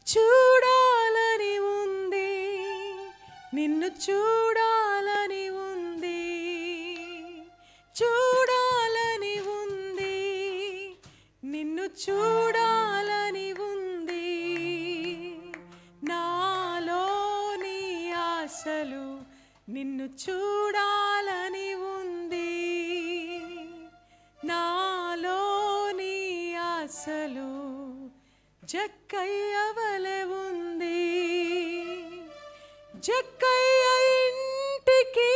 చూడాలని ఉంది నిన్ను చూడాలని ఉంది చూడాలని ఉంది నిన్ను చూడాలని ఉంది నాలోని ఆశలు నిన్ను చూడాలని ఉంది నాలోని ఆశలు జక్కయ్య వలె ఉంది జక్కయ్య ఇంటికి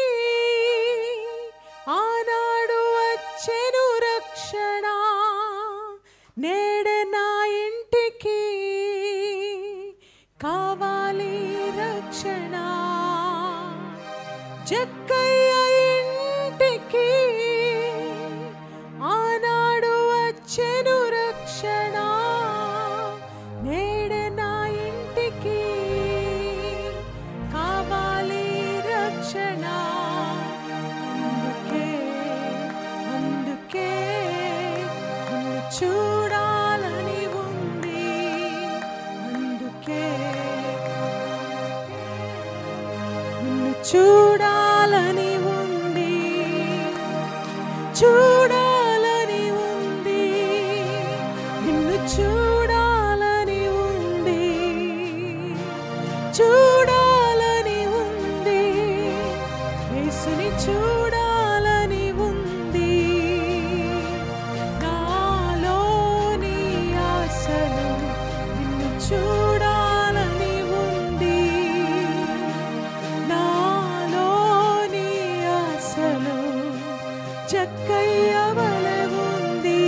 ఆనాడు వచ్చెను రక్షణ నేడే నా ఇంటికి కావాలి రక్షణ జక్కయ్య ఇంటికి ఆనాడు వచ్చెను రక్షణ నేడే నా ఇంటికి కావాలి రక్షణ అందుకే అందుకే నిన్ను చూడాలని ఉంది అందుకే నిన్ను చూడాలని ఉంది చూడాలని ఉంది నిన్ను చూడాలని ఉంది చూడాలని ఉంది యేసుని చూడాలని ఉంది నాలోని ఆశలు నిన్ను చూడాలని ఉంది నాలోని ఆశలు చక్కయ్య వలె ఉంది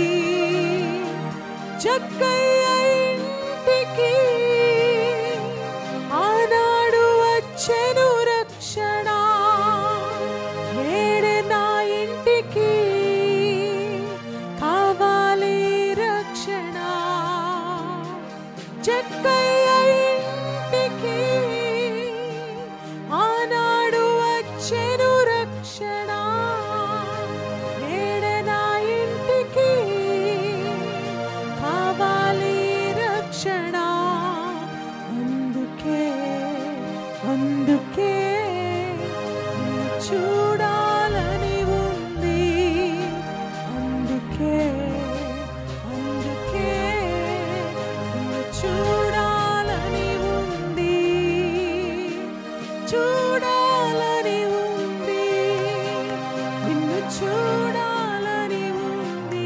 చక్కయ్య ఇంటికి ఆనాడు వచ్చెను రక్షణ నేడే నా ఇంటికి కావాలి రక్షణ చక్కయ్య ఇంటికి ఆనాడు వచ్చెను రక్షణ నేడే నా ఇంటికి కావాలి రక్షణ అందుకే అందుకే నిన్ను చూడాలని ఉంది అందుకే అందుకే నిన్ను చూడాలని ఉంది చూడాలని ఉంది నిన్ను చూడాలని ఉంది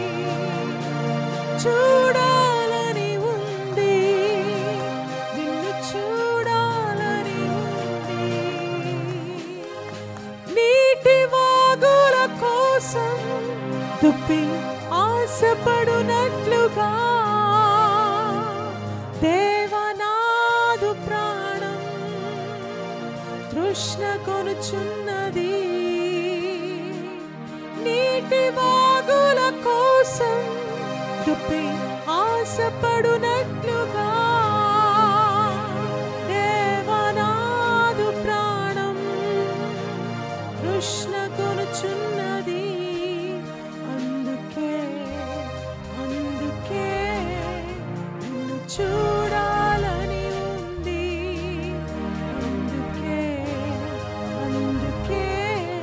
చూడాలని ఉంది నిన్ను చూడాలని ఉంది నీటి వాగుల కోసం దుప్పి ఆశపడునట్లుగా దేవనాదు ప్రాణం తృష్ణ కొనుచున్నది నీటి వాగుల కోసం దుప్పి ఆశపడునట్లుగా దేవనాదు ప్రాణం కృష్ణ కొనుచున్నది అందుకే అందుకే నిన్ను చూడాలని ఉంది అందుకే అందుకే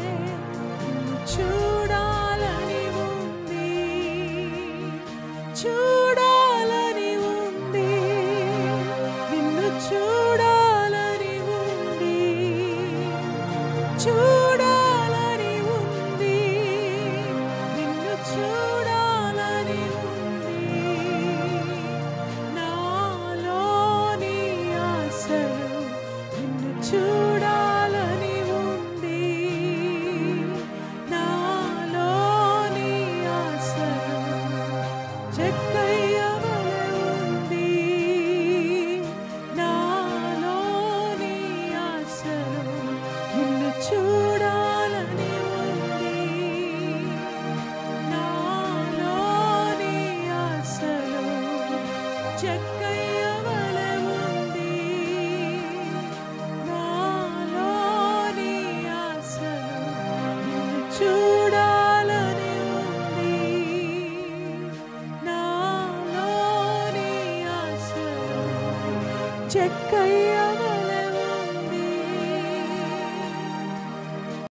చెక్కయ్యవా